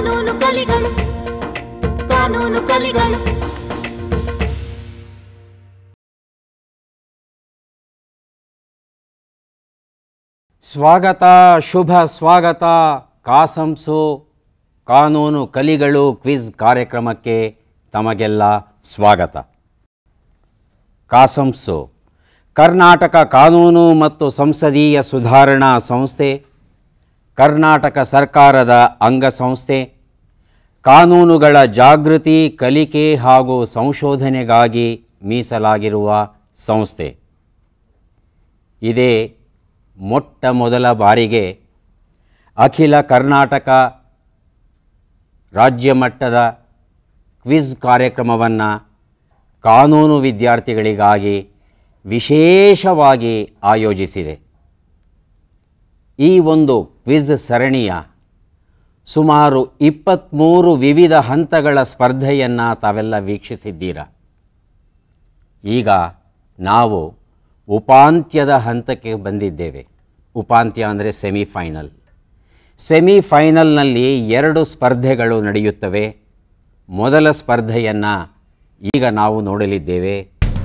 ಕಾನೂನು ಕಲಿಗಳು ಕಾನೂನು ಕಲಿಗಳು ಸ್ವಾಗತ ಶುಭ ಸ್ವಾಗತ ಕಾಸಂಸು ಕಾನೂನು ಕಲಿಗಳು ಕ್ವಿಜ್ ಕಾರ್ಯಕ್ರಮಕ್ಕೆ ತಮಗೆಲ್ಲ ಸ್ವಾಗತ ಕಾಸಂಸು ಕರ್ನಾಟಕ ಕಾನೂನು ಮತ್ತು ಸಂಸದೀಯ ಸುಧಾರಣಾ ಸಂಸ್ಥೆ ಕರ್ನಾಟಕ ಸರ್ಕಾರದ ಅಂಗಸಂಸ್ಥೆ ಕಾನೂನುಗಳ ಜಾಗೃತಿ ಕಲಿಕೆ ಹಾಗೂ ಸಂಶೋಧನೆಗಾಗಿ ಮೀಸಲಾಗಿರುವ ಸಂಸ್ಥೆ ಇದೇ ಮೊಟ್ಟ ಮೊದಲ ಬಾರಿಗೆ ಅಖಿಲ ಕರ್ನಾಟಕ ರಾಜ್ಯ ಮಟ್ಟದ ಕ್ವಿಜ್ ಕಾರ್ಯಕ್ರಮವನ್ನು ಕಾನೂನು ವಿದ್ಯಾರ್ಥಿಗಳಿಗಾಗಿ ವಿಶೇಷವಾಗಿ ಆಯೋಜಿಸಿದೆ ಈ ಒಂದು ಕ್ವಿಜ್ ಸರಣಿಯ ಸುಮಾರು ಇಪ್ಪತ್ತ್ಮೂರು ವಿವಿಧ ಹಂತಗಳ ಸ್ಪರ್ಧೆಯನ್ನು ತಾವೆಲ್ಲ ವೀಕ್ಷಿಸಿದ್ದೀರ ಈಗ ನಾವು ಉಪಾಂತ್ಯದ ಹಂತಕ್ಕೆ ಬಂದಿದ್ದೇವೆ ಉಪಾಂತ್ಯ ಅಂದರೆ ಸೆಮಿಫೈನಲ್ ಸೆಮಿಫೈನಲ್ನಲ್ಲಿ ಎರಡು ಸ್ಪರ್ಧೆಗಳು ನಡೆಯುತ್ತವೆ ಮೊದಲ ಸ್ಪರ್ಧೆಯನ್ನು ಈಗ ನಾವು ನೋಡಲಿದ್ದೇವೆ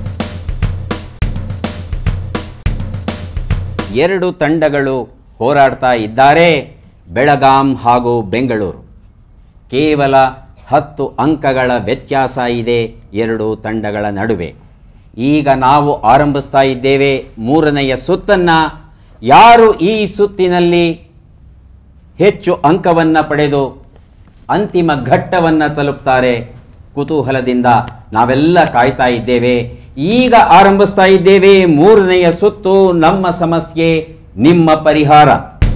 ಎರಡು ತಂಡಗಳು ಹೋರಾಡ್ತಾ ಇದ್ದಾರೆ ಬೆಳಗಾಂ ಹಾಗೂ ಬೆಂಗಳೂರು ಕೇವಲ ಹತ್ತು ಅಂಕಗಳ ವ್ಯತ್ಯಾಸ ಇದೆ ಎರಡು ತಂಡಗಳ ನಡುವೆ ಈಗ ನಾವು ಆರಂಭಿಸ್ತಾ ಇದ್ದೇವೆ ಮೂರನೆಯ ಸುತ್ತನ್ನು ಯಾರು ಈ ಸುತ್ತಿನಲ್ಲಿ ಹೆಚ್ಚು ಅಂಕವನ್ನು ಪಡೆದು ಅಂತಿಮ ಘಟ್ಟವನ್ನು ತಲುಪ್ತಾರೆ ಕುತೂಹಲದಿಂದ ನಾವೆಲ್ಲ ಕಾಯ್ತಾ ಇದ್ದೇವೆ ಈಗ ಆರಂಭಿಸ್ತಾ ಇದ್ದೇವೆ ಮೂರನೆಯ ಸುತ್ತು ನಮ್ಮ ಸಮಸ್ಯೆ ನಿಮ್ಮ ಪರಿಹಾರ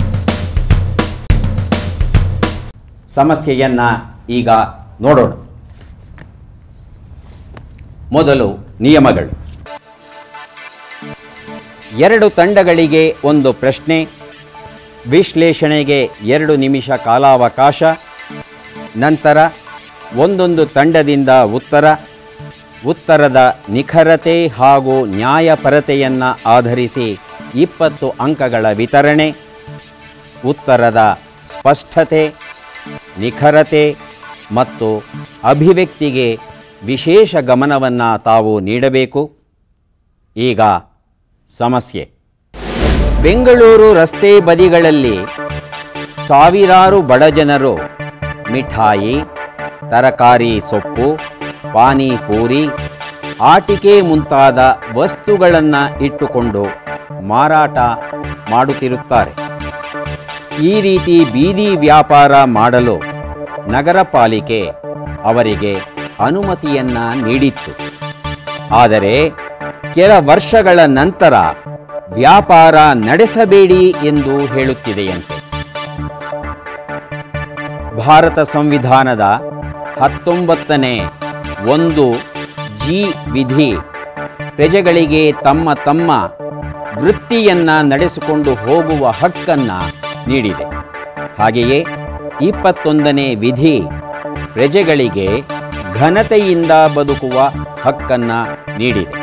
ಸಮಸ್ಯೆಯನ್ನ ಈಗ ನೋಡೋಣ ಮೊದಲು ನಿಯಮಗಳು ಎರಡು ತಂಡಗಳಿಗೆ ಒಂದು ಪ್ರಶ್ನೆ ವಿಶ್ಲೇಷಣೆಗೆ ಎರಡು ನಿಮಿಷ ಕಾಲಾವಕಾಶ ನಂತರ ಒಂದೊಂದು ತಂಡದಿಂದ ಉತ್ತರ ಉತ್ತರದ ನಿಖರತೆ ಹಾಗೂ ನ್ಯಾಯಪರತೆಯನ್ನು ಆಧರಿಸಿ ಇಪ್ಪತ್ತು ಅಂಕಗಳ ವಿತರಣೆ ಉತ್ತರದ ಸ್ಪಷ್ಟತೆ ನಿಖರತೆ ಮತ್ತು ಅಭಿವ್ಯಕ್ತಿಗೆ ವಿಶೇಷ ಗಮನವನ್ನು ತಾವು ನೀಡಬೇಕು ಈಗ ಸಮಸ್ಯೆ ಬೆಂಗಳೂರು ರಸ್ತೆ ಬದಿಗಳಲ್ಲಿ ಸಾವಿರಾರು ಬಡಜನರು ಮಿಠಾಯಿ ತರಕಾರಿ ಸೊಪ್ಪು ಪಾನಿಪೂರಿ ಆಟಿಕೆ ಮುಂತಾದ ವಸ್ತುಗಳನ್ನು ಇಟ್ಟುಕೊಂಡು ಮಾರಾಟ ಮಾಡುತ್ತಿರುತ್ತಾರೆ ಈ ರೀತಿ ಬೀದಿ ವ್ಯಾಪಾರ ಮಾಡಲು ನಗರ ಪಾಲಿಕೆ ಅವರಿಗೆ ಅನುಮತಿಯನ್ನ ನೀಡಿತ್ತು ಆದರೆ ಕೆಲ ವರ್ಷಗಳ ನಂತರ ವ್ಯಾಪಾರ ನಡೆಸಬೇಡಿ ಎಂದು ಹೇಳುತ್ತಿದೆಯಂತೆ ಭಾರತ ಸಂವಿಧಾನದ ಹತ್ತೊಂಬತ್ತನೇ ಒಂದು ಜಿ ವಿಧಿ ಪ್ರಜೆಗಳಿಗೆ ತಮ್ಮ ತಮ್ಮ ವೃತ್ತಿಯನ್ನ ನಡೆಸಿಕೊಂಡು ಹೋಗುವ ಹಕ್ಕನ್ನ ನೀಡಿದೆ ಹಾಗೆಯೇ ಇಪ್ಪತ್ತೊಂದನೇ ವಿಧಿ ಪ್ರಜೆಗಳಿಗೆ ಘನತೆಯಿಂದ ಬದುಕುವ ಹಕ್ಕನ್ನ ನೀಡಿದೆ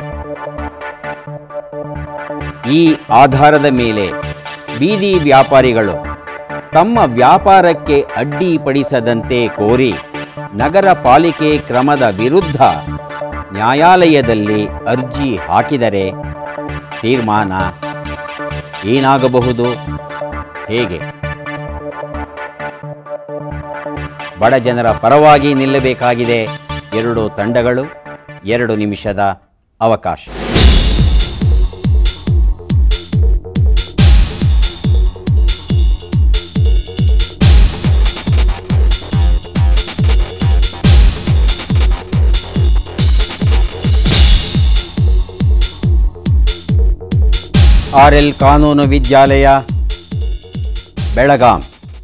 ಈ ಆಧಾರದ ಮೇಲೆ ಬೀದಿ ವ್ಯಾಪಾರಿಗಳು ತಮ್ಮ ವ್ಯಾಪಾರಕ್ಕೆ ಅಡ್ಡಿಪಡಿಸದಂತೆ ಕೋರಿ ನಗರ ಪಾಲಿಕೆ ಕ್ರಮದ ವಿರುದ್ಧ ನ್ಯಾಯಾಲಯದಲ್ಲಿ ಅರ್ಜಿ ಹಾಕಿದರೆ ತೀರ್ಮಾನ ಏನಾಗಬಹುದು ಹೇಗೆ ಬಡ ಜನರ ಪರವಾಗಿ ನಿಲ್ಲಬೇಕಾಗಿದೆ ಎರಡು ತಂಡಗಳು ಎರಡು ನಿಮಿಷದ ಅವಕಾಶ ಆರ್ ಎಲ್ ಕಾನೂನು ವಿದ್ಯಾಲಯ ಬೆಳಗಾಂ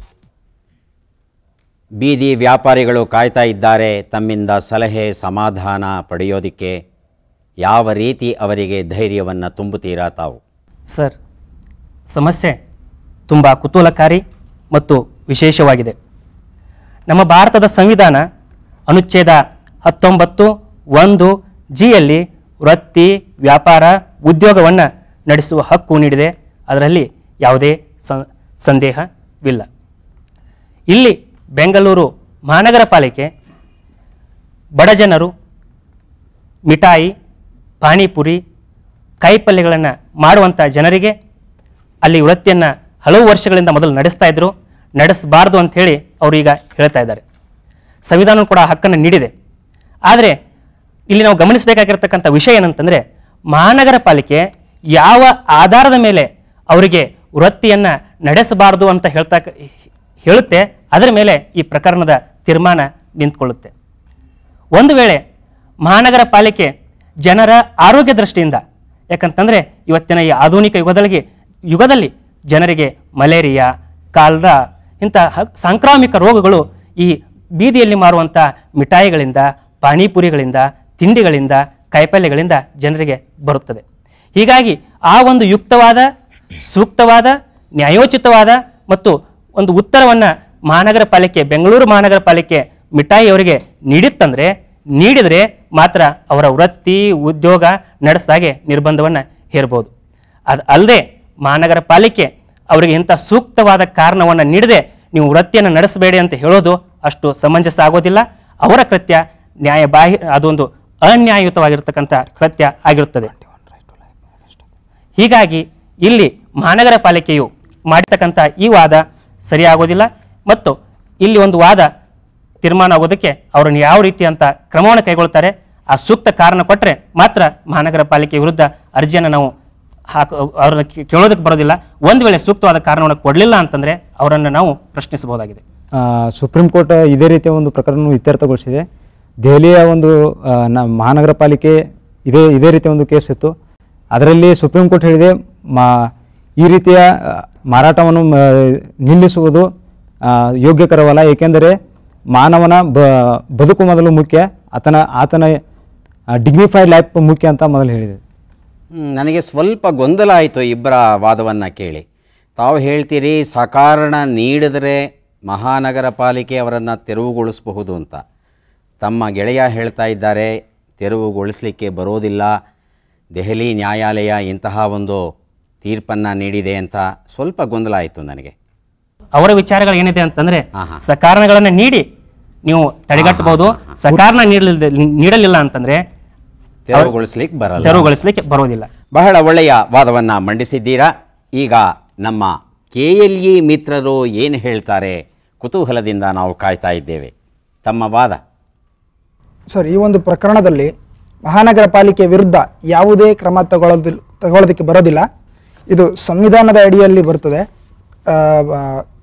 ಬೀದಿ ವ್ಯಾಪಾರಿಗಳು ಕಾಯ್ತಾ ಇದ್ದಾರೆ ತಮ್ಮಿಂದ ಸಲಹೆ ಸಮಾಧಾನ ಪಡೆಯೋದಕ್ಕೆ ಯಾವ ರೀತಿ ಅವರಿಗೆ ಧೈರ್ಯವನ್ನು ತುಂಬುತ್ತೀರಾ ತಾವು ಸರ್ ಸಮಸ್ಯೆ ತುಂಬ ಕುತೂಹಲಕಾರಿ ಮತ್ತು ವಿಶೇಷವಾಗಿದೆ ನಮ್ಮ ಭಾರತದ ಸಂವಿಧಾನ ಅನುಚ್ಛೇದ ಹತ್ತೊಂಬತ್ತು ಒಂದು ಜಿಯಲ್ಲಿ ವೃತ್ತಿ ವ್ಯಾಪಾರ ಉದ್ಯೋಗವನ್ನು ನಡೆಸುವ ಹಕ್ಕು ನೀಡಿದೆ ಅದರಲ್ಲಿ ಯಾವುದೇ ಸ- ಸಂದೇಹವಿಲ್ಲ ಇಲ್ಲಿ ಬೆಂಗಳೂರು ಮಹಾನಗರ ಪಾಲಿಕೆ ಬಡ ಜನರು ಮಿಠಾಯಿ ಪಾನಿಪುರಿ ಕಾಯಿಪಲ್ಯಗಳನ್ನು ಮಾಡುವಂಥ ಜನರಿಗೆ ಅಲ್ಲಿ ವೃತ್ತಿಯನ್ನು ಹಲವು ವರ್ಷಗಳಿಂದ ಮೊದಲು ನಡೆಸ್ತಾ ಇದ್ರು ನಡೆಸಬಾರ್ದು ಅಂತ ಹೇಳಿ ಅವರು ಈಗ ಹೇಳ್ತಾ ಇದ್ದಾರೆ ಸಂವಿಧಾನ ಕೂಡ ಆ ಹಕ್ಕನ್ನು ನೀಡಿದೆ ಆದರೆ ಇಲ್ಲಿ ನಾವು ಗಮನಿಸಬೇಕಾಗಿರ್ತಕ್ಕಂಥ ವಿಷಯ ಏನಂತಂದರೆ ಮಹಾನಗರ ಪಾಲಿಕೆ ಯಾವ ಆಧಾರದ ಮೇಲೆ ಅವರಿಗೆ ವೃತ್ತಿಯನ್ನು ನಡೆಸಬಾರದು ಅಂತ ಹೇಳ್ತಾ ಹೇಳುತ್ತೆ ಅದರ ಮೇಲೆ ಈ ಪ್ರಕರಣದ ತೀರ್ಮಾನ ನಿಂತ್ಕೊಳ್ಳುತ್ತೆ ಒಂದು ವೇಳೆ ಮಹಾನಗರ ಪಾಲಿಕೆ ಜನರ ಆರೋಗ್ಯ ದೃಷ್ಟಿಯಿಂದ ಯಾಕಂತಂದರೆ ಇವತ್ತಿನ ಈ ಆಧುನಿಕ ಯುಗದಲ್ಲಿ ಯುಗದಲ್ಲಿ ಜನರಿಗೆ ಮಲೇರಿಯಾ ಕಾಲ್ರಾ ಇಂಥ ಹ- ಸಾಂಕ್ರಾಮಿಕ ರೋಗಗಳು ಈ ಬೀದಿಯಲ್ಲಿ ಮಾರುವಂಥ ಮಿಠಾಯಿಗಳಿಂದ ಪಾನಿಪುರಿಗಳಿಂದ ತಿಂಡಿಗಳಿಂದ ಕಾಯಿಪಲ್ಯಗಳಿಂದ ಜನರಿಗೆ ಬರುತ್ತದೆ ಹೀಗಾಗಿ ಆ ಒಂದು ಯುಕ್ತವಾದ ಸೂಕ್ತವಾದ ನ್ಯಾಯೋಚಿತವಾದ ಮತ್ತು ಒಂದು ಉತ್ತರವನ್ನು ಮಹಾನಗರ ಪಾಲಿಕೆ ಬೆಂಗಳೂರು ಮಹಾನಗರ ಪಾಲಿಕೆ ಮಿಠಾಯಿಯವರಿಗೆ ನೀಡಿತ್ತಂದರೆ ನೀಡಿದರೆ ಮಾತ್ರ ಅವರ ವೃತ್ತಿ ಉದ್ಯೋಗ ನಡೆಸಿದಾಗೆ ನಿರ್ಬಂಧವನ್ನು ಹೇರ್ಬೋದು ಅದು ಅಲ್ಲದೆ ಮಹಾನಗರ ಪಾಲಿಕೆ ಅವರಿಗೆ ಇಂಥ ಸೂಕ್ತವಾದ ಕಾರಣವನ್ನು ನೀಡದೆ ನೀವು ವೃತ್ತಿಯನ್ನು ನಡೆಸಬೇಡಿ ಅಂತ ಹೇಳೋದು ಅಷ್ಟು ಸಮಂಜಸ ಆಗೋದಿಲ್ಲ ಅವರ ಕೃತ್ಯ ನ್ಯಾಯಬಾಹಿ ಅದೊಂದು ಅನ್ಯಾಯಯುತವಾಗಿರ್ತಕ್ಕಂಥ ಕೃತ್ಯ ಆಗಿರುತ್ತದೆ ಹೀಗಾಗಿ ಇಲ್ಲಿ ಮಹಾನಗರ ಪಾಲಿಕೆಯು ಮಾಡಿರ್ತಕ್ಕಂಥ ಈ ವಾದ ಸರಿಯಾಗೋದಿಲ್ಲ ಮತ್ತು ಇಲ್ಲಿ ಒಂದು ವಾದ ತೀರ್ಮಾನ ಆಗೋದಕ್ಕೆ ಅವರನ್ನು ಯಾವ ರೀತಿ ಅಂತ ಕ್ರಮವನ್ನು ಕೈಗೊಳ್ತಾರೆ ಆ ಸೂಕ್ತ ಕಾರಣ ಕೊಟ್ಟರೆ ಮಾತ್ರ ಮಹಾನಗರ ಪಾಲಿಕೆ ವಿರುದ್ಧ ಅರ್ಜಿಯನ್ನು ನಾವು ಹಾಕ ಅವ್ರನ್ನ ಕೇ- ಕೇಳೋದಕ್ಕೆ ಬರೋದಿಲ್ಲ ಒಂದು ವೇಳೆ ಸೂಕ್ತವಾದ ಕಾರಣವನ್ನು ಕೊಡಲಿಲ್ಲ ಅಂತಂದರೆ ಅವರನ್ನು ನಾವು ಪ್ರಶ್ನಿಸಬಹುದಾಗಿದೆ ಆ, ಸುಪ್ರೀಂ ಕೋರ್ಟ್ ಇದೇ ರೀತಿಯ ಒಂದು ಪ್ರಕರಣವನ್ನು ಇತ್ಯರ್ಥಗೊಳಿಸಿದೆ ದೆಹಲಿಯ ಒಂದು ಆ, ನ ಮಹಾನಗರ ಪಾಲಿಕೆ ಇದೇ ಇದೇ ರೀತಿಯ ಒಂದು ಕೇಸ್ ಇತ್ತು ಅದರಲ್ಲಿ ಸುಪ್ರೀಂ ಕೋರ್ಟ್ ಹೇಳಿದೆ ಮಾ ಈ ರೀತಿಯ ಆ, ಮಾರಾಟವನ್ನು ಮ, ನಿಲ್ಲಿಸುವುದು ಆ, ಯೋಗ್ಯಕರವಲ್ಲ ಏಕೆಂದರೆ ಮಾನವನ ಬ ಬದುಕು ಮೊದಲು ಮುಖ್ಯ ಆತನ ಆತನ ಡಿಗ್ನಿಫೈಡ್ ಲೈಫ್ ಮುಖ್ಯ ಅಂತ ಮೊದಲು ಹೇಳಿದೆ ಹ್ಮ್, ನನಗೆ ಸ್ವಲ್ಪ ಗೊಂದಲ ಆಯಿತು ಇಬ್ಬರ ವಾದವನ್ನು ಕೇಳಿ ತಾವು ಹೇಳ್ತೀರಿ ಸಕಾರಣ ನೀಡಿದರೆ ಮಹಾನಗರ ಪಾಲಿಕೆ ಅವರನ್ನು ತೆರವುಗೊಳಿಸಬಹುದು ಅಂತ ತಮ್ಮ ಗೆಳೆಯ ಹೇಳ್ತಾ ಇದ್ದಾರೆ ತೆರವುಗೊಳಿಸಲಿಕ್ಕೆ ಬರೋದಿಲ್ಲ ದೆಹಲಿ ನ್ಯಾಯಾಲಯ ಇಂತಹ ಒಂದು ತೀರ್ಪನ್ನು ನೀಡಿದೆ ಅಂತ ಸ್ವಲ್ಪ ಗೊಂದಲ ಆಯಿತು ನನಗೆ ಅವರ ವಿಚಾರಗಳು ಏನಿದೆ ಅಂತಂದ್ರೆ ಹಾ, ಹಾ. ಸಕಾರಣಗಳನ್ನು ನೀಡಿ ನೀವು ತಡೆಗಟ್ಟಬಹುದು ಸಕಾರಣ ನೀಡಲಿಲ್ಲ ನೀಡಲಿಲ್ಲ ಅಂತಂದ್ರೆ ತೆರವುಗೊಳಿಸ್ಲಿಕ್ಕೆ ಬರಲ್ಲ ತೆರವುಗೊಳಿಸಲಿಕ್ಕೆ ಬರೋದಿಲ್ಲ ಬಹಳ ಒಳ್ಳೆಯ ವಾದವನ್ನು ಮಂಡಿಸಿದ್ದೀರಾ ಈಗ ನಮ್ಮ ಕೆ ಎಲ್ ಇ ಮಿತ್ರರು ಏನು ಹೇಳ್ತಾರೆ ಕುತೂಹಲದಿಂದ ನಾವು ಕಾಯ್ತಾ ಇದ್ದೇವೆ ತಮ್ಮ ವಾದ ಸರ್ ಈ ಒಂದು ಪ್ರಕರಣದಲ್ಲಿ ಮಹಾನಗರ ಪಾಲಿಕೆ ವಿರುದ್ಧ ಯಾವುದೇ ಕ್ರಮ ತಗೊಳ್ಳೋದಿಲ್ಲ ತಗೊಳ್ಳೋದಕ್ಕೆ ಬರೋದಿಲ್ಲ ಇದು ಸಂವಿಧಾನದ ಅಡಿಯಲ್ಲಿ ಬರ್ತದೆ ಆ, ಆ,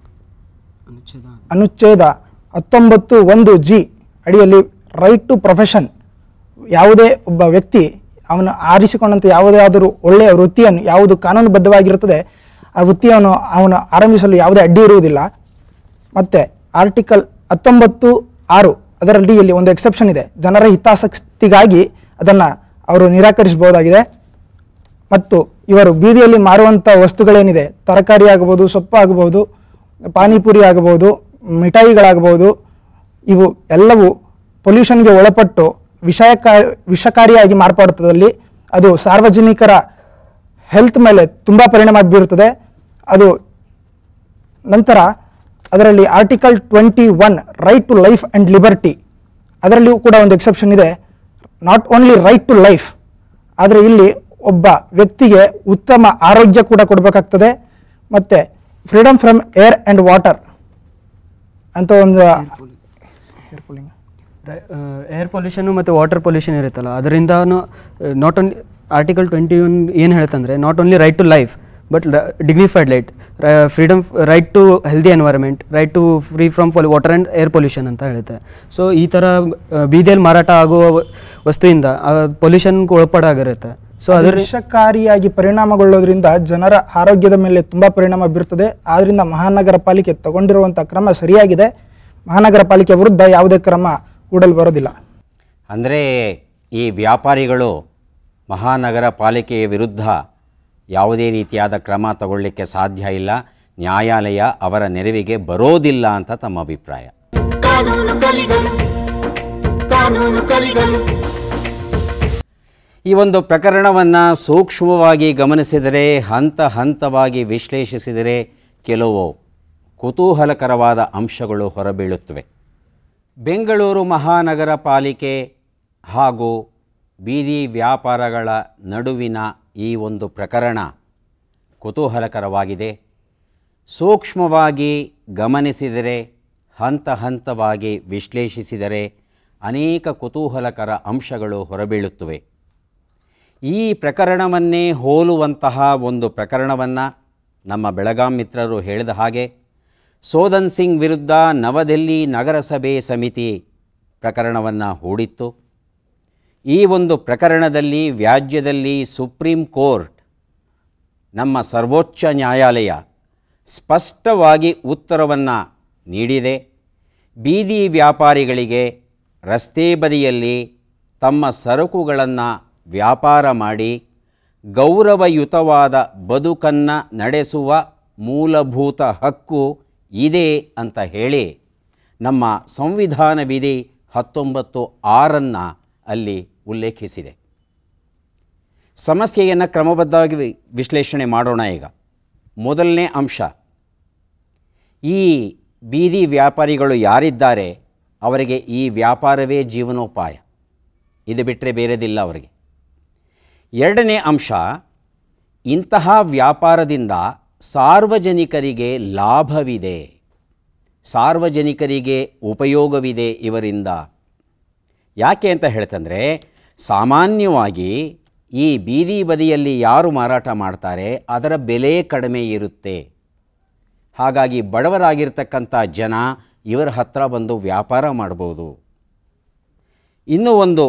ಅನುಚ್ಛೇದ ಹತ್ತೊಂಬತ್ತು ಒಂದು ಜಿ ಅಡಿಯಲ್ಲಿ ರೈಟ್ ಟು ಪ್ರೊಫೆಷನ್ ಯಾವುದೇ ಒಬ್ಬ ವ್ಯಕ್ತಿ ಅವನು ಆರಿಸಿಕೊಂಡಂಥ ಯಾವುದೇ ಆದರೂ ಒಳ್ಳೆಯ ವೃತ್ತಿಯನ್ನು ಯಾವುದು ಕಾನೂನುಬದ್ಧವಾಗಿರುತ್ತದೆ ಆ ವೃತ್ತಿಯನ್ನು ಅವನು ಆರಂಭಿಸಲು ಯಾವುದೇ ಅಡ್ಡಿ ಇರುವುದಿಲ್ಲ ಮತ್ತು ಆರ್ಟಿಕಲ್ ಹತ್ತೊಂಬತ್ತು ಆರು ಅದರಲ್ಲಿ ಇಲ್ಲಿ ಒಂದು ಎಕ್ಸೆಪ್ಷನ್ ಇದೆ ಜನರ ಹಿತಾಸಕ್ತಿಗಾಗಿ ಅದನ್ನು ಅವರು ನಿರಾಕರಿಸಬಹುದಾಗಿದೆ ಮತ್ತು ಇವರು ಬೀದಿಯಲ್ಲಿ ಮಾರುವಂಥ ವಸ್ತುಗಳೇನಿದೆ ತರಕಾರಿ ಆಗಬಹುದು ಸೊಪ್ಪು ಆಗಬಹುದು ಪಾನಿಪುರಿ ಆಗಬಹುದು ಮಿಠಾಯಿಗಳಾಗಬಹುದು ಇವು ಎಲ್ಲವೂ ಪೊಲ್ಯೂಷನ್ಗೆ ಒಳಪಟ್ಟು ವಿಷಯಕ ವಿಷಕಾರಿಯಾಗಿ ಮಾರ್ಪಡುತ್ತದಲ್ಲಿ ಅದು ಸಾರ್ವಜನಿಕರ ಹೆಲ್ತ್ ಮೇಲೆ ತುಂಬ ಪರಿಣಾಮ ಬೀರುತ್ತದೆ ಅದು ನಂತರ ಅದರಲ್ಲಿ article twenty one right to life and liberty ಅದರಲ್ಲಿಯೂ ಕೂಡ ಒಂದು ಎಕ್ಸೆಪ್ಷನ್ ಇದೆ not only right to life ಆದರೆ ಇಲ್ಲಿ ಒಬ್ಬ ವ್ಯಕ್ತಿಗೆ ಉತ್ತಮ ಆರೋಗ್ಯ ಕೂಡ ಕೊಡಬೇಕಾಗ್ತದೆ ಮತ್ತು freedom from air and water ಅಂತ ಒಂದು ಏರ್ ಪೋಲಿಂಗ್ ಏರ್ ಪೊಲ್ಯೂಷನು ಮತ್ತು ವಾಟರ್ ಪೊಲ್ಯೂಷನ್ ಇರುತ್ತಲ್ಲ ಅದರಿಂದ not only article twenty one ಏನು ಹೇಳುತ್ತಂದರೆ not only right to life but dignified life freedom right to healthy environment right to free from poll water and air pollution ಅಂತ ಹೇಳುತ್ತೆ so ಈ ಥರ ಬೀದಿಯಲ್ಲಿ ಮಾರಾಟ ಆಗುವ ವ- ವಸ್ತುವಿಂದ ಪೊಲ್ಯೂಷನ್ಗೆ ಒಳಪಡಾಗಿರುತ್ತೆ ಸೊ ಅದು ಅದ್ರ ವಿಷಕಾರಿಯಾಗಿ ಪರಿಣಾಮಗೊಳ್ಳೋದ್ರಿಂದ ಜನರ ಆರೋಗ್ಯದ ಮೇಲೆ ತುಂಬ ಪರಿಣಾಮ ಬೀರುತ್ತದೆ ಆದ್ದರಿಂದ ಮಹಾನಗರ ಪಾಲಿಕೆ ತಗೊಂಡಿರುವಂಥ ಕ್ರಮ ಸರಿಯಾಗಿದೆ ಮಹಾನಗರ ಪಾಲಿಕೆ ವಿರುದ್ಧ ಯಾವುದೇ ಕ್ರಮ ಹೂಡಲು ಬರೋದಿಲ್ಲ ಅಂದರೆ ಈ ವ್ಯಾಪಾರಿಗಳು ಮಹಾನಗರ ಪಾಲಿಕೆಯ ವಿರುದ್ಧ ಯಾವುದೇ ರೀತಿಯಾದ ಕ್ರಮ ತಗೊಳ್ಳಿಕ್ಕೆ ಸಾಧ್ಯ ಇಲ್ಲ ನ್ಯಾಯಾಲಯ ಅವರ ನೆರವಿಗೆ ಬರೋದಿಲ್ಲ ಅಂತ ತಮ್ಮ ಅಭಿಪ್ರಾಯ ಕಾನೂನು ಕಲಿಗಳು ಕಾನೂನು ಕಲಿಗಳು ಈ ಒಂದು ಪ್ರಕರಣವನ್ನು ಸೂಕ್ಷ್ಮವಾಗಿ ಗಮನಿಸಿದರೆ ಹಂತ ಹಂತವಾಗಿ ವಿಶ್ಲೇಷಿಸಿದರೆ ಕೆಲವು ಕುತೂಹಲಕರವಾದ ಅಂಶಗಳು ಹೊರಬೀಳುತ್ತವೆ ಬೆಂಗಳೂರು ಮಹಾನಗರ ಪಾಲಿಕೆ ಹಾಗೂ ಬೀದಿ ವ್ಯಾಪಾರಗಳ ನಡುವಿನ ಈ ಒಂದು ಪ್ರಕರಣ ಕುತೂಹಲಕರವಾಗಿದೆ ಸೂಕ್ಷ್ಮವಾಗಿ ಗಮನಿಸಿದರೆ ಹಂತ ಹಂತವಾಗಿ ವಿಶ್ಲೇಷಿಸಿದರೆ ಅನೇಕ ಕುತೂಹಲಕರ ಅಂಶಗಳು ಹೊರಬೀಳುತ್ತವೆ ಈ ಪ್ರಕರಣವನ್ನೇ ಹೋಲುವಂತಹ ಒಂದು ಪ್ರಕರಣವನ್ನು ನಮ್ಮ ಬೆಳಗಾಂ ಮಿತ್ರರು ಹೇಳಿದ ಹಾಗೆ ಸೋದನ್ ಸಿಂಗ್ ವಿರುದ್ಧ ನವದೆಹಲಿ ನಗರಸಭೆ ಸಮಿತಿ ಪ್ರಕರಣವನ್ನು ಹೂಡಿತ್ತು ಈ ಒಂದು ಪ್ರಕರಣದಲ್ಲಿ ವ್ಯಾಜ್ಯದಲ್ಲಿ ಸುಪ್ರೀಂ ಕೋರ್ಟ್ ನಮ್ಮ ಸರ್ವೋಚ್ಚ ನ್ಯಾಯಾಲಯ ಸ್ಪಷ್ಟವಾಗಿ ಉತ್ತರವನ್ನು ನೀಡಿದೆ ಬೀದಿ ವ್ಯಾಪಾರಿಗಳಿಗೆ ರಸ್ತೆ ಬದಿಯಲ್ಲಿ ತಮ್ಮ ಸರಕುಗಳನ್ನು ವ್ಯಾಪಾರ ಮಾಡಿ ಗೌರವಯುತವಾದ ಬದುಕನ್ನು ನಡೆಸುವ ಮೂಲಭೂತ ಹಕ್ಕು ಇದೆ ಅಂತ ಹೇಳಿ ನಮ್ಮ ಸಂವಿಧಾನ ವಿಧಿ ಹತ್ತೊಂಬತ್ತು ಆರನ್ನು ಅಲ್ಲಿ ಉಲ್ಲೇಖಿಸಿದೆ ಸಮಸ್ಯೆಯನ್ನು ಕ್ರಮಬದ್ಧವಾಗಿ ವಿ- ವಿಶ್ಲೇಷಣೆ ಮಾಡೋಣ ಈಗ ಮೊದಲನೇ ಅಂಶ ಈ ಬೀದಿ ವ್ಯಾಪಾರಿಗಳು ಯಾರಿದ್ದಾರೆ ಅವರಿಗೆ ಈ ವ್ಯಾಪಾರವೇ ಜೀವನೋಪಾಯ ಇದು ಬಿಟ್ಟರೆ ಬೇರೆದಿಲ್ಲ ಅವರಿಗೆ ಎರಡನೇ ಅಂಶ ಇಂತಹ ವ್ಯಾಪಾರದಿಂದ ಸಾರ್ವಜನಿಕರಿಗೆ ಲಾಭವಿದೆ ಸಾರ್ವಜನಿಕರಿಗೆ ಉಪಯೋಗವಿದೆ ಇವರಿಂದ ಯಾಕೆ ಅಂತ ಹೇಳ್ತಂದರೆ ಸಾಮಾನ್ಯವಾಗಿ ಈ ಬೀದಿ ಬದಿಯಲ್ಲಿ ಯಾರು ಮಾರಾಟ ಮಾಡ್ತಾರೆ ಅದರ ಬೆಲೆ ಕಡಿಮೆ ಇರುತ್ತೆ ಹಾಗಾಗಿ ಬಡವರಾಗಿರ್ತಕ್ಕಂಥ ಜನ ಇವರ ಹತ್ರ ಬಂದು ವ್ಯಾಪಾರ ಮಾಡ್ಬೋದು ಇನ್ನೂ ಒಂದು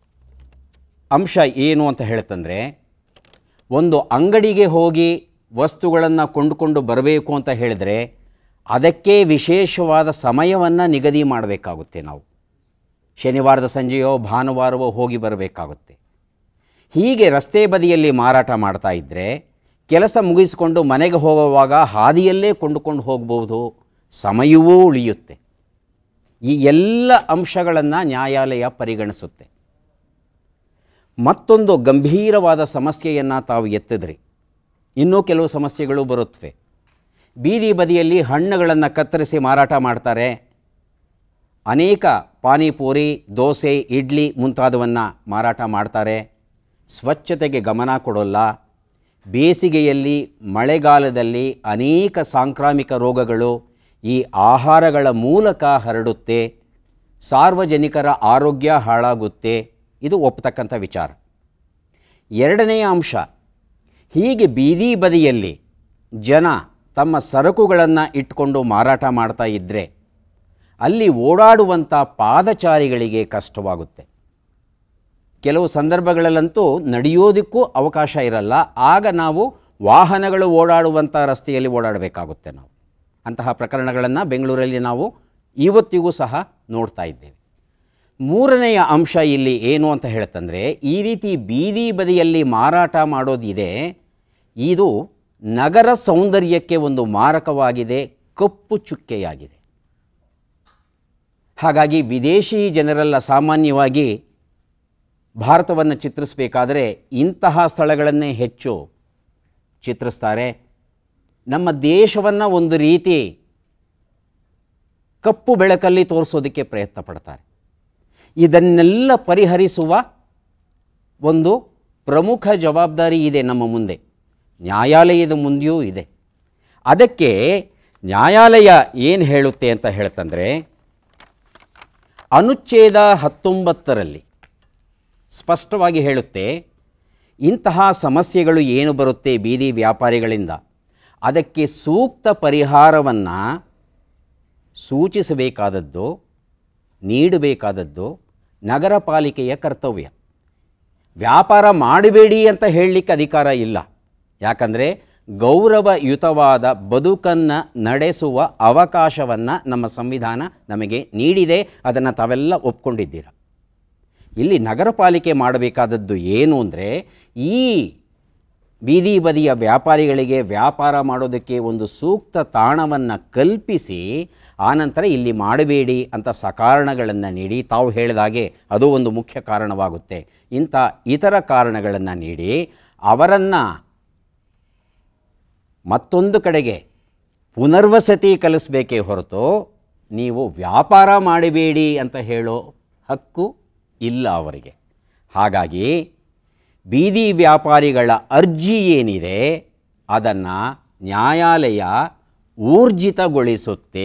ಅಂಶ ಏನು ಅಂತ ಹೇಳ್ತಂದರೆ ಒಂದು ಅಂಗಡಿಗೆ ಹೋಗಿ ವಸ್ತುಗಳನ್ನು ಕೊಂಡುಕೊಂಡು ಬರಬೇಕು ಅಂತ ಹೇಳಿದರೆ ಅದಕ್ಕೆ ವಿಶೇಷವಾದ ಸಮಯವನ್ನು ನಿಗದಿ ಮಾಡಬೇಕಾಗುತ್ತೆ ನಾವು ಶನಿವಾರದ ಸಂಜೆಯೋ ಭಾನುವಾರವೋ ಹೋಗಿ ಬರಬೇಕಾಗುತ್ತೆ ಹೀಗೆ ರಸ್ತೆ ಬದಿಯಲ್ಲಿ ಮಾರಾಟ ಮಾಡ್ತಾ ಇದ್ದರೆ ಕೆಲಸ ಮುಗಿಸಿಕೊಂಡು ಮನೆಗೆ ಹೋಗುವಾಗ ಹಾದಿಯಲ್ಲೇ ಕೊಂಡುಕೊಂಡು ಹೋಗ್ಬೋದು ಸಮಯವೂ ಉಳಿಯುತ್ತೆ ಈ ಎಲ್ಲ ಅಂಶಗಳನ್ನು ನ್ಯಾಯಾಲಯ ಪರಿಗಣಿಸುತ್ತೆ ಮತ್ತೊಂದು ಗಂಭೀರವಾದ ಸಮಸ್ಯೆಯನ್ನು ತಾವು ಎತ್ತಿದ್ರಿ ಇನ್ನೂ ಕೆಲವು ಸಮಸ್ಯೆಗಳು ಬರುತ್ತವೆ ಬೀದಿ ಬದಿಯಲ್ಲಿ ಹಣ್ಣುಗಳನ್ನು ಕತ್ತರಿಸಿ ಮಾರಾಟ ಮಾಡ್ತಾರೆ ಅನೇಕ ಪಾನಿಪೂರಿ ದೋಸೆ ಇಡ್ಲಿ ಮುಂತಾದವನ್ನು ಮಾರಾಟ ಮಾಡ್ತಾರೆ ಸ್ವಚ್ಛತೆಗೆ ಗಮನ ಕೊಡೋಲ್ಲ ಬೇಸಿಗೆಯಲ್ಲಿ ಮಳೆಗಾಲದಲ್ಲಿ ಅನೇಕ ಸಾಂಕ್ರಾಮಿಕ ರೋಗಗಳು ಈ ಆಹಾರಗಳ ಮೂಲಕ ಹರಡುತ್ತೆ ಸಾರ್ವಜನಿಕರ ಆರೋಗ್ಯ ಹಾಳಾಗುತ್ತೆ ಇದು ಒಪ್ಪತಕ್ಕಂಥ ವಿಚಾರ ಎರಡನೆಯ ಅಂಶ ಹೀಗೆ ಬೀದಿ ಬದಿಯಲ್ಲಿ ಜನ ತಮ್ಮ ಸರಕುಗಳನ್ನು ಇಟ್ಕೊಂಡು ಮಾರಾಟ ಮಾಡ್ತಾ ಇದ್ದರೆ ಅಲ್ಲಿ ಓಡಾಡುವಂಥ ಪಾದಚಾರಿಗಳಿಗೆ ಕಷ್ಟವಾಗುತ್ತೆ ಕೆಲವು ಸಂದರ್ಭಗಳಲ್ಲಂತೂ ನಡೆಯೋದಕ್ಕೂ ಅವಕಾಶ ಇರಲ್ಲ ಆಗ ನಾವು ವಾಹನಗಳು ಓಡಾಡುವಂಥ ರಸ್ತೆಯಲ್ಲಿ ಓಡಾಡಬೇಕಾಗುತ್ತೆ ನಾವು ಅಂತಹ ಪ್ರಕರಣಗಳನ್ನು ಬೆಂಗಳೂರಲ್ಲಿ ನಾವು ಇವತ್ತಿಗೂ ಸಹ ನೋಡ್ತಾ ಇದ್ದೇವೆ ಮೂರನೆಯ ಅಂಶ ಇಲ್ಲಿ ಏನು ಅಂತ ಹೇಳ್ತಂದರೆ ಈ ರೀತಿ ಬೀದಿ ಬದಿಯಲ್ಲಿ ಮಾರಾಟ ಮಾಡೋದಿದೆ ಇದು ನಗರ ಸೌಂದರ್ಯಕ್ಕೆ ಒಂದು ಮಾರಕವಾಗಿದೆ ಕಪ್ಪು ಚುಕ್ಕೆಯಾಗಿದೆ ಹಾಗಾಗಿ ವಿದೇಶಿ ಜನರೆಲ್ಲ ಸಾಮಾನ್ಯವಾಗಿ ಭಾರತವನ್ನು ಚಿತ್ರಿಸಬೇಕಾದರೆ ಇಂತಹ ಸ್ಥಳಗಳನ್ನೇ ಹೆಚ್ಚು ಚಿತ್ರಿಸ್ತಾರೆ ನಮ್ಮ ದೇಶವನ್ನು ಒಂದು ರೀತಿ ಕಪ್ಪು ಬೆಳಕಲ್ಲಿ ತೋರಿಸೋದಕ್ಕೆ ಪ್ರಯತ್ನ ಪಡ್ತಾರೆ ಇದನ್ನೆಲ್ಲ ಪರಿಹರಿಸುವ ಒಂದು ಪ್ರಮುಖ ಜವಾಬ್ದಾರಿ ಇದೆ ನಮ್ಮ ಮುಂದೆ ನ್ಯಾಯಾಲಯದ ಮುಂದೆಯೂ ಇದೆ ಅದಕ್ಕೆ ನ್ಯಾಯಾಲಯ ಏನು ಹೇಳುತ್ತೆ ಅಂತ ಹೇಳ್ತಂದರೆ ಅನುಚ್ಛೇದ ಹತ್ತೊಂಬತ್ತರಲ್ಲಿ ಸ್ಪಷ್ಟವಾಗಿ ಹೇಳುತ್ತೆ ಇಂತಹ ಸಮಸ್ಯೆಗಳು ಏನು ಬರುತ್ತೆ ಬೀದಿ ವ್ಯಾಪಾರಿಗಳಿಂದ ಅದಕ್ಕೆ ಸೂಕ್ತ ಪರಿಹಾರವನ್ನು ಸೂಚಿಸಬೇಕಾದದ್ದು ನೀಡಬೇಕಾದದ್ದು ನಗರ ಪಾಲಿಕೆಯ ಕರ್ತವ್ಯ ವ್ಯಾಪಾರ ಮಾಡಬೇಡಿ ಅಂತ ಹೇಳಲಿಕ್ಕೆ ಅಧಿಕಾರ ಇಲ್ಲ ಯಾಕಂದರೆ ಗೌರವಯುತವಾದ ಬದುಕನ್ನು ನಡೆಸುವ ಅವಕಾಶವನ್ನು ನಮ್ಮ ಸಂವಿಧಾನ ನಮಗೆ ನೀಡಿದೆ ಅದನ್ನು ತಾವೆಲ್ಲ ಒಪ್ಕೊಂಡಿದ್ದೀರ ಇಲ್ಲಿ ನಗರ ಪಾಲಿಕೆ ಮಾಡಬೇಕಾದದ್ದು ಏನು ಅಂದರೆ ಈ ಬೀದಿ ಬದಿಯ ವ್ಯಾಪಾರಿಗಳಿಗೆ ವ್ಯಾಪಾರ ಮಾಡೋದಕ್ಕೆ ಒಂದು ಸೂಕ್ತ ತಾಣವನ್ನು ಕಲ್ಪಿಸಿ ಆನಂತರ ಇಲ್ಲಿ ಮಾಡಬೇಡಿ ಅಂತ ಸಕಾರಣಗಳನ್ನು ನೀಡಿ ತಾವು ಹೇಳಿದಾಗೆ ಅದು ಒಂದು ಮುಖ್ಯ ಕಾರಣವಾಗುತ್ತೆ ಇಂಥ ಇತರ ಕಾರಣಗಳನ್ನು ನೀಡಿ ಅವರನ್ನು ಮತ್ತೊಂದು ಕಡೆಗೆ ಪುನರ್ವಸತಿ ಕಲಿಸಬೇಕೇ ಹೊರತು ನೀವು ವ್ಯಾಪಾರ ಮಾಡಬೇಡಿ ಅಂತ ಹೇಳೋ ಹಕ್ಕು ಇಲ್ಲ ಅವರಿಗೆ ಹಾಗಾಗಿ ಬೀದಿ ವ್ಯಾಪಾರಿಗಳ ಅರ್ಜಿ ಏನಿದೆ ಅದನ್ನು ನ್ಯಾಯಾಲಯ ಊರ್ಜಿತಗೊಳಿಸುತ್ತೆ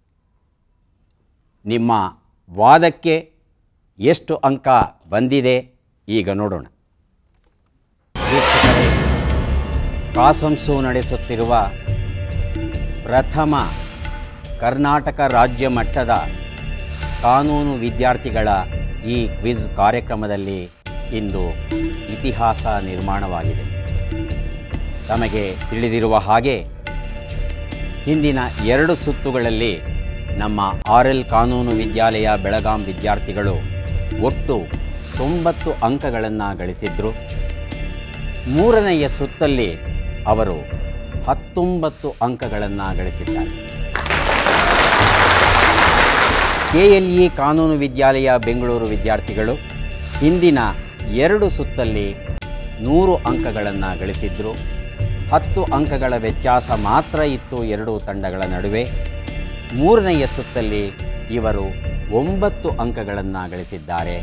ನಿಮ್ಮ ವಾದಕ್ಕೆ ಎಷ್ಟು ಅಂಕ ಬಂದಿದೆ ಈಗ ನೋಡೋಣ ವೀಕ್ಷಕರೇ ಕಾಸಂಸು ನಡೆಸುತ್ತಿರುವ ಪ್ರಥಮ ಕರ್ನಾಟಕ ರಾಜ್ಯ ಮಟ್ಟದ ಕಾನೂನು ವಿದ್ಯಾರ್ಥಿಗಳ ಈ ಕ್ವಿಜ್ ಕಾರ್ಯಕ್ರಮದಲ್ಲಿ ಇಂದು ಇತಿಹಾಸ ನಿರ್ಮಾಣವಾಗಿದೆ ತಮಗೆ ತಿಳಿದಿರುವ ಹಾಗೆ ಹಿಂದಿನ ಎರಡು ಸುತ್ತುಗಳಲ್ಲಿ ನಮ್ಮ ಆರ್ ಎಲ್ ಕಾನೂನು ವಿದ್ಯಾಲಯ ಬೆಳಗಾಂ ವಿದ್ಯಾರ್ಥಿಗಳು ಒಟ್ಟು ತೊಂಬತ್ತು ಅಂಕಗಳನ್ನು ಗಳಿಸಿದ್ರು ಮೂರನೆಯ ಸುತ್ತಲ್ಲಿ ಅವರು ಹತ್ತೊಂಬತ್ತು ಅಂಕಗಳನ್ನು ಗಳಿಸಿದ್ದಾರೆ ಕೆ ಎಲ್ ಇ ಕಾನೂನು ವಿದ್ಯಾಲಯ ಬೆಂಗಳೂರು ವಿದ್ಯಾರ್ಥಿಗಳು ಹಿಂದಿನ ಎರಡು ಸುತ್ತಲ್ಲಿ ನೂರು ಅಂಕಗಳನ್ನು ಗಳಿಸಿದ್ರು ಹತ್ತು ಅಂಕಗಳ ವ್ಯತ್ಯಾಸ ಮಾತ್ರ ಇತ್ತು ಎರಡೂ ತಂಡಗಳ ನಡುವೆ ಮೂರನೆಯ ಸುತ್ತಲ್ಲಿ ಇವರು ಒಂಬತ್ತು ಅಂಕಗಳನ್ನು ಗಳಿಸಿದ್ದಾರೆ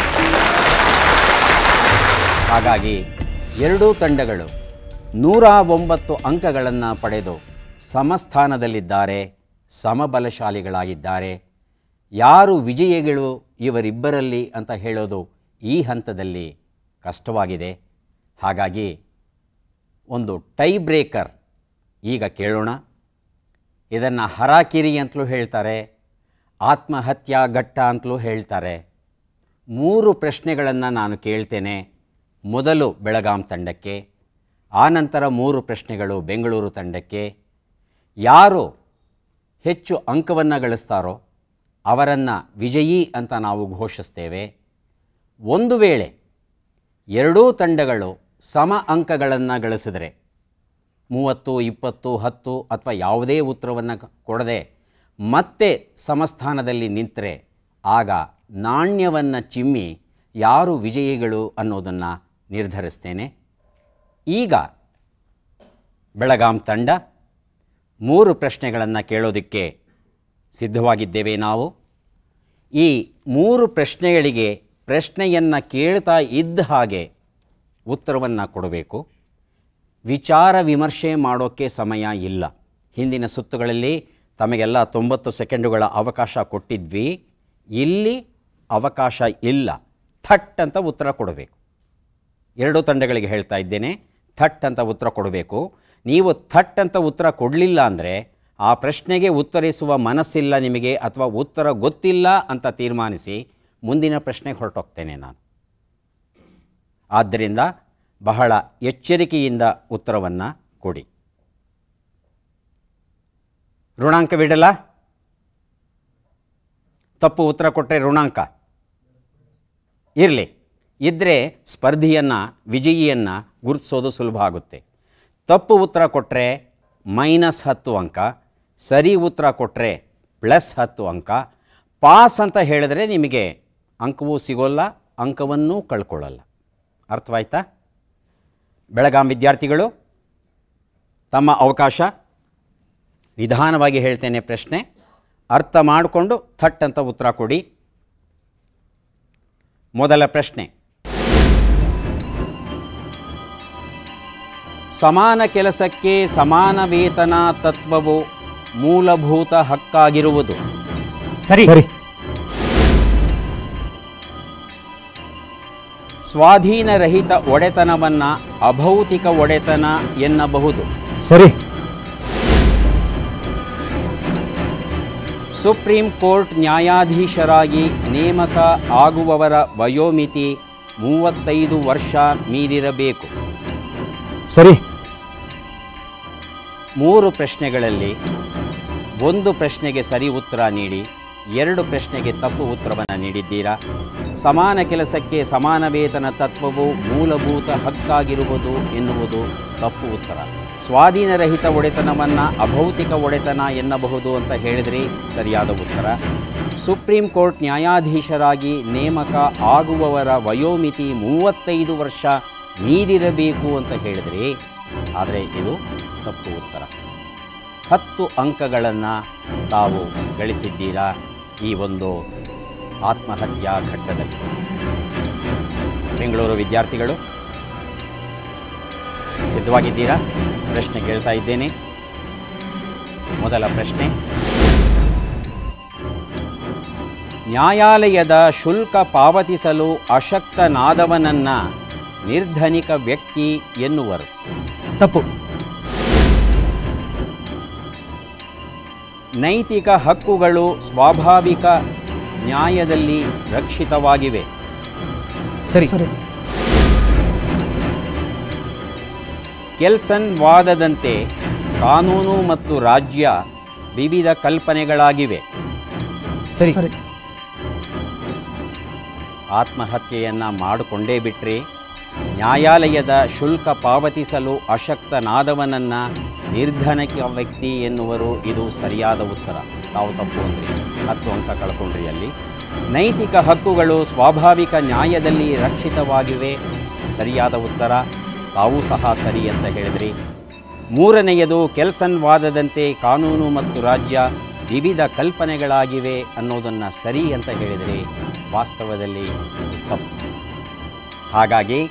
ಹಾಗಾಗಿ ಎರಡೂ ತಂಡಗಳು ನೂರ ಒಂಬತ್ತು ಅಂಕಗಳನ್ನು ಪಡೆದು ಸಮಸ್ಥಾನದಲ್ಲಿದ್ದಾರೆ ಸಮಬಲಶಾಲಿಗಳಾಗಿದ್ದಾರೆ ಯಾರು ವಿಜಯಿಗಳು ಇವರಿಬ್ಬರಲ್ಲಿ ಅಂತ ಹೇಳೋದು ಈ ಹಂತದಲ್ಲಿ ಕಷ್ಟವಾಗಿದೆ ಹಾಗಾಗಿ ಒಂದು ಟೈ ಬ್ರೇಕರ್ ಈಗ ಕೇಳೋಣ ಇದನ್ನು ಹರಾಕಿರಿ ಅಂತಲೂ ಹೇಳ್ತಾರೆ ಆತ್ಮಹತ್ಯಾ ಘಟ್ಟ ಅಂತಲೂ ಹೇಳ್ತಾರೆ ಮೂರು ಪ್ರಶ್ನೆಗಳನ್ನು ನಾನು ಕೇಳ್ತೇನೆ ಮೊದಲು ಬೆಳಗಾಂ ತಂಡಕ್ಕೆ ಆನಂತರ ಮೂರು ಪ್ರಶ್ನೆಗಳು ಬೆಂಗಳೂರು ತಂಡಕ್ಕೆ ಯಾರು ಹೆಚ್ಚು ಅಂಕವನ್ನು ಗಳಿಸ್ತಾರೋ ಅವರನ್ನು ವಿಜಯಿ ಅಂತ ನಾವು ಘೋಷಿಸ್ತೇವೆ ಒಂದು ವೇಳೆ ಎರಡೂ ತಂಡಗಳು ಸಮ ಅಂಕಗಳನ್ನು ಗಳಿಸಿದರೆ ಮೂವತ್ತು ಇಪ್ಪತ್ತು ಹತ್ತು ಅಥವಾ ಯಾವುದೇ ಉತ್ತರವನ್ನು ಕೊಡದೆ ಮತ್ತೆ ಸಮಸ್ಥಾನದಲ್ಲಿ ನಿಂತರೆ ಆಗ ನಾಣ್ಯವನ್ನು ಚಿಮ್ಮಿ ಯಾರು ವಿಜಯಿಗಳು ಅನ್ನೋದನ್ನು ನಿರ್ಧರಿಸ್ತೇನೆ ಈಗ ಬೆಳಗಾಂ ತಂಡ ಮೂರು ಪ್ರಶ್ನೆಗಳನ್ನು ಕೇಳೋದಕ್ಕೆ ಸಿದ್ಧವಾಗಿದ್ದೇವೆ ನಾವು ಈ ಮೂರು ಪ್ರಶ್ನೆಗಳಿಗೆ ಪ್ರಶ್ನೆಯನ್ನು ಕೇಳ್ತಾ ಇದ್ದ ಹಾಗೆ ಉತ್ತರವನ್ನು ಕೊಡಬೇಕು ವಿಚಾರ ವಿಮರ್ಶೆ ಮಾಡೋಕ್ಕೆ ಸಮಯ ಇಲ್ಲ ಹಿಂದಿನ ಸುತ್ತುಗಳಲ್ಲಿ ತಮಗೆಲ್ಲ ತೊಂಬತ್ತು ಸೆಕೆಂಡುಗಳ ಅವಕಾಶ ಕೊಟ್ಟಿದ್ವಿ ಇಲ್ಲಿ ಅವಕಾಶ ಇಲ್ಲ ಥಟ್ ಅಂತ ಉತ್ತರ ಕೊಡಬೇಕು ಎರಡೂ ತಂಡಗಳಿಗೆ ಹೇಳ್ತಾ ಇದ್ದೇನೆ ಥಟ್ ಅಂತ ಉತ್ತರ ಕೊಡಬೇಕು ನೀವು ಥಟ್ ಅಂತ ಉತ್ತರ ಕೊಡಲಿಲ್ಲ ಅಂದರೆ ಆ ಪ್ರಶ್ನೆಗೆ ಉತ್ತರಿಸುವ ಮನಸ್ಸಿಲ್ಲ ನಿಮಗೆ ಅಥವಾ ಉತ್ತರ ಗೊತ್ತಿಲ್ಲ ಅಂತ ತೀರ್ಮಾನಿಸಿ ಮುಂದಿನ ಪ್ರಶ್ನೆಗೆ ಹೊರಟೋಗ್ತೇನೆ ನಾನು ಆದ್ದರಿಂದ ಬಹಳ ಎಚ್ಚರಿಕೆಯಿಂದ ಉತ್ತರವನ್ನು ಕೊಡಿ ಋಣಾಂಕವಿಡಲ್ಲ ತಪ್ಪು ಉತ್ತರ ಕೊಟ್ಟರೆ ಋಣಾಂಕ ಇರಲಿ ಇದ್ದರೆ ಸ್ಪರ್ಧಿಯನ್ನು ವಿಜಯಿಯನ್ನು ಗುರುತಿಸೋದು ಸುಲಭ ಆಗುತ್ತೆ ತಪ್ಪು ಉತ್ತರ ಕೊಟ್ಟರೆ ಮೈನಸ್ ಹತ್ತು ಅಂಕ ಸರಿ ಉತ್ತರ ಕೊಟ್ಟರೆ ಪ್ಲಸ್ ಹತ್ತು ಅಂಕ ಪಾಸ್ ಅಂತ ಹೇಳಿದ್ರೆ ನಿಮಗೆ ಅಂಕವೂ ಸಿಗೋಲ್ಲ ಅಂಕವನ್ನೂ ಕಳ್ಕೊಳ್ಳಲ್ಲ ಅರ್ಥವಾಯ್ತಾ ಬೆಳಗಾಂ ವಿದ್ಯಾರ್ಥಿಗಳು ತಮ್ಮ ಅವಕಾಶ ನಿಧಾನವಾಗಿ ಹೇಳ್ತೇನೆ ಪ್ರಶ್ನೆ ಅರ್ಥ ಮಾಡಿಕೊಂಡು ಥಟ್ ಅಂತ ಉತ್ತರ ಕೊಡಿ ಮೊದಲ ಪ್ರಶ್ನೆ ಸಮಾನ ಕೆಲಸಕ್ಕೆ ಸಮಾನ ವೇತನ ತತ್ವವು ಮೂಲಭೂತ ಹಕ್ಕಾಗಿರುವುದು ಸರಿ ಸರಿ ಸ್ವಾಧೀನರಹಿತ ಒಡೆತನವನ್ನು ಅಭೌತಿಕ ಒಡೆತನ ಎನ್ನಬಹುದು ಸರಿ ಸುಪ್ರೀಂ ಕೋರ್ಟ್ ನ್ಯಾಯಾಧೀಶರಾಗಿ ನೇಮಕ ಆಗುವವರ ವಯೋಮಿತಿ ಮೂವತ್ತೈದು ವರ್ಷ ಮೀರಿರಬೇಕು ಸರಿ ಮೂರು ಪ್ರಶ್ನೆಗಳಲ್ಲಿ ಒಂದು ಪ್ರಶ್ನೆಗೆ ಸರಿ ಉತ್ತರ ನೀಡಿ ಎರಡು ಪ್ರಶ್ನೆಗೆ ತಪ್ಪು ಉತ್ತರವನ್ನು ನೀಡಿದ್ದೀರಾ ಸಮಾನ ಕೆಲಸಕ್ಕೆ ಸಮಾನ ವೇತನ ತತ್ವವು ಮೂಲಭೂತ ಹಕ್ಕಾಗಿರುವುದು ಎನ್ನುವುದು ತಪ್ಪು ಉತ್ತರ ಸ್ವಾಧೀನರಹಿತ ಒಡೆತನವನ್ನು ಅಭೌತಿಕ ಒಡೆತನ ಎನ್ನಬಹುದು ಅಂತ ಹೇಳಿದ್ರಿ ಸರಿಯಾದ ಉತ್ತರ ಸುಪ್ರೀಂ ಕೋರ್ಟ್ ನ್ಯಾಯಾಧೀಶರಾಗಿ ನೇಮಕ ಆಗುವವರ ವಯೋಮಿತಿ ಮೂವತ್ತೈದು ವರ್ಷ ಮೀರಿರಬೇಕು ಅಂತ ಹೇಳಿದ್ರಿ ಆದರೆ ಇದು ತಪ್ಪು ಉತ್ತರ ಹತ್ತು ಅಂಕಗಳನ್ನು ತಾವು ಗಳಿಸಿದ್ದೀರಾ ಈ ಒಂದು ಆತ್ಮಹತ್ಯಾ ಘಟ್ಟದಲ್ಲಿ ಬೆಂಗಳೂರು ವಿದ್ಯಾರ್ಥಿಗಳು ಸಿದ್ಧವಾಗಿದ್ದೀರಾ ಪ್ರಶ್ನೆ ಕೇಳ್ತಾ ಇದ್ದೇನೆ ಮೊದಲ ಪ್ರಶ್ನೆ ನ್ಯಾಯಾಲಯದ ಶುಲ್ಕ ಪಾವತಿಸಲು ಅಶಕ್ತನಾದವನನ್ನ ನಿರ್ಧನಿಕ ವ್ಯಕ್ತಿ ಎನ್ನುವರು ತಪ್ಪು ನೈತಿಕ ಹಕ್ಕುಗಳು ಸ್ವಾಭಾವಿಕ ನ್ಯಾಯದಲ್ಲಿ ರಕ್ಷಿತವಾಗಿವೆ ಸರಿ ಸರಿ ಕೆಲ್ಸನ್ ವಾದದಂತೆ ಕಾನೂನು ಮತ್ತು ರಾಜ್ಯ ವಿವಿಧ ಕಲ್ಪನೆಗಳಾಗಿವೆ ಸರಿ ಸರಿ ಆತ್ಮಹತ್ಯೆಯನ್ನು ಮಾಡಿಕೊಂಡೇ ಬಿಟ್ರಿ ನ್ಯಾಯಾಲಯದ ಶುಲ್ಕ ಪಾವತಿಸಲು ಅಶಕ್ತನಾದವನನ್ನ ನಿರ್ಧನಕ ವ್ಯಕ್ತಿ ಎನ್ನುವರು ಇದು ಸರಿಯಾದ ಉತ್ತರ ತಾವು ತಪ್ಪು ಅಂದ್ರಿ ಹತ್ತು ಅಂಕ ಕಳ್ಕೊಂಡ್ರಿ ಅಲ್ಲಿ ನೈತಿಕ ಹಕ್ಕುಗಳು ಸ್ವಾಭಾವಿಕ ನ್ಯಾಯದಲ್ಲಿ ರಕ್ಷಿತವಾಗಿವೆ ಸರಿಯಾದ ಉತ್ತರ ತಾವು ಸಹ ಸರಿ ಅಂತ ಹೇಳಿದ್ರಿ ಮೂರನೆಯದು ಕೆಲ್ಸನ್ ವಾದದಂತೆ ಕಾನೂನು ಮತ್ತು ರಾಜ್ಯ ವಿವಿಧ ಕಲ್ಪನೆಗಳಾಗಿವೆ ಅನ್ನೋದನ್ನು ಸರಿ ಅಂತ ಹೇಳಿದ್ರಿ ವಾಸ್ತವದಲ್ಲಿ ತಪ್ಪು ಹಾಗಾಗಿ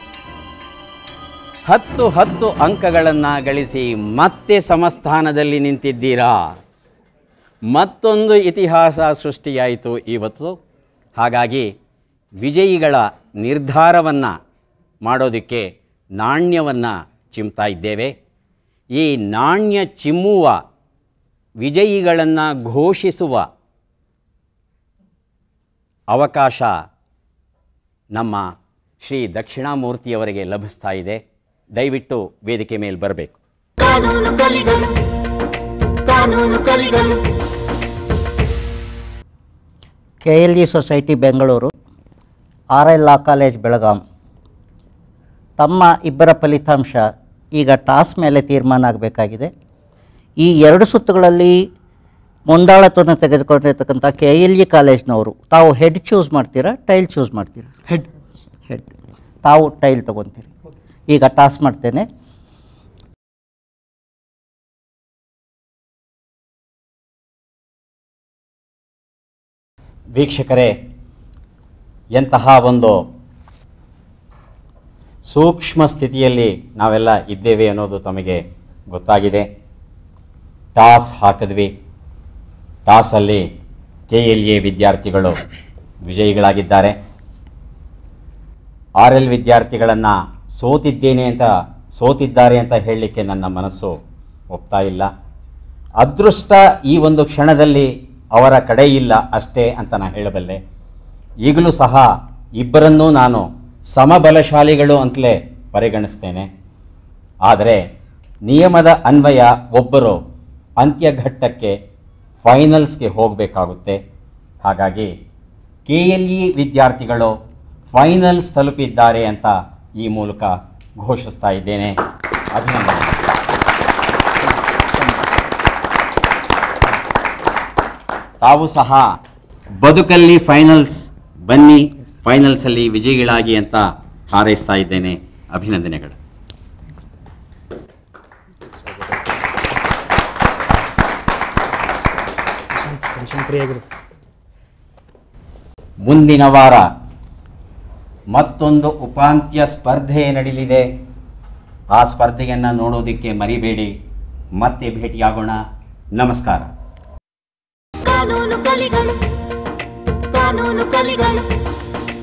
ಹತ್ತು ಹತ್ತು ಅಂಕಗಳನ್ನು ಗಳಿಸಿ ಮತ್ತೆ ಸಮಸ್ಥಾನದಲ್ಲಿ ನಿಂತಿದ್ದೀರಾ ಮತ್ತೊಂದು ಇತಿಹಾಸ ಸೃಷ್ಟಿಯಾಯಿತು ಇವತ್ತು ಹಾಗಾಗಿ ವಿಜಯಿಗಳ ನಿರ್ಧಾರವನ್ನು ಮಾಡೋದಕ್ಕೆ ನಾಣ್ಯವನ್ನು ಚಿಮ್ತಾ ಇದ್ದೇವೆ ಈ ನಾಣ್ಯ ಚಿಮ್ಮುವ ವಿಜಯಿಗಳನ್ನು ಘೋಷಿಸುವ ಅವಕಾಶ ನಮ್ಮ ಶ್ರೀ ದಕ್ಷಿಣಾಮೂರ್ತಿಯವರಿಗೆ ಲಭಿಸ್ತಾ ಇದೆ ದಯವಿಟ್ಟು ವೇದಿಕೆ ಮೇಲೆ ಬರಬೇಕು ಕಾನೂನು ಕಲಿಗಳು ಕಾನೂನು ಕಲಿಗಳು K L E society Bengaluru R L law college Belgaum ತಮ್ಮ ಇಬ್ಬರ ಫಲಿತಾಂಶ ಈಗ ಟಾಸ್ ಮೇಲೆ ತೀರ್ಮಾನ ಆಗಬೇಕಾಗಿದೆ ಈ ಎರಡು ಸುತ್ತುಗಳಲ್ಲಿ ಮುಂದಾಳತ್ವವನ್ನು ತೆಗೆದುಕೊಂಡಿರ್ತಕ್ಕಂಥ ಕೆ ಎಲ್ ಇ ಕಾಲೇಜ್ನವರು ತಾವು ಹೆಡ್ ಚೂಸ್ ಮಾಡ್ತೀರಾ ಟೈಲ್ ಚೂಸ್ ಮಾಡ್ತೀರಾ ಹೆಡ್ ಹೆಡ್ ತಾವು ಟೈಲ್ ತೊಗೊತೀರಿ ಈಗ ಟಾಸ್ ಮಾಡ್ತೇನೆ ವೀಕ್ಷಕರೇ ಎಂತಹ ಒಂದು ಸೂಕ್ಷ್ಮ ಸ್ಥಿತಿಯಲ್ಲಿ ನಾವೆಲ್ಲ ಇದ್ದೇವೆ ಅನ್ನೋದು ತಮಗೆ ಗೊತ್ತಾಗಿದೆ ಟಾಸ್ ಹಾಕಿದ್ವಿ ಟಾಸಲ್ಲಿ ಕೆ ಎಲ್ ಎ ವಿದ್ಯಾರ್ಥಿಗಳು ವಿಜಯಿಗಳಾಗಿದ್ದಾರೆ ಆರ್ ಎಲ್ ವಿದ್ಯಾರ್ಥಿಗಳನ್ನು ಸೋತಿದ್ದೇನೆ ಅಂತ ಸೋತಿದ್ದಾರೆ ಅಂತ ಹೇಳಲಿಕ್ಕೆ ನನ್ನ ಮನಸ್ಸು ಒಪ್ತಾ ಇಲ್ಲ ಅದೃಷ್ಟ ಈ ಒಂದು ಕ್ಷಣದಲ್ಲಿ ಅವರ ಕಡೆ ಇಲ್ಲ ಅಷ್ಟೇ ಅಂತ ನಾನು ಹೇಳಬಲ್ಲೆ ಈಗಲೂ ಸಹ ಇಬ್ಬರನ್ನೂ ನಾನು ಸಮಬಲಶಾಲಿಗಳು ಅಂತಲೇ ಪರಿಗಣಿಸ್ತೇನೆ ಆದರೆ ನಿಯಮದ ಅನ್ವಯ ಒಬ್ಬರು ಅಂತ್ಯಘಟ್ಟಕ್ಕೆ ಫೈನಲ್ಸ್ಗೆ ಹೋಗಬೇಕಾಗುತ್ತೆ ಹಾಗಾಗಿ ಕೆ ಎಲ್ ಇ ವಿದ್ಯಾರ್ಥಿಗಳು ಫೈನಲ್ಸ್ ತಲುಪಿದ್ದಾರೆ ಅಂತ ಈ ಮೂಲಕ ಘೋಷಿಸ್ತಾ ಇದ್ದೇನೆ ಅಭಿನಂದನೆ ತಾವು ಸಹ ಬದುಕಲ್ಲಿ ಫೈನಲ್ಸ್ ಬನ್ನಿ ಫೈನಲ್ಸಲ್ಲಿ ವಿಜಯಿಗಳಾಗಿ ಅಂತ ಹಾರೈಸ್ತಾ ಇದ್ದೇನೆ ಅಭಿನಂದನೆಗಳು ಟೆನ್ಷನ್ ಫ್ರೀ ಆಗಿರು ಮುಂದಿನ ವಾರ ಮತ್ತೊಂದು ಉಪಾಂತ್ಯ ಸ್ಪರ್ಧೆ ನಡೆಯಲಿದೆ ಆ ಸ್ಪರ್ಧೆಯನ್ನು ನೋಡೋದಕ್ಕೆ ಮರಿಬೇಡಿ ಮತ್ತೆ ಭೇಟಿಯಾಗೋಣ ನಮಸ್ಕಾರ ಕಾನೂನು ಕಲಿಗಳು ಕಾನೂನು ಕಲಿಗಳು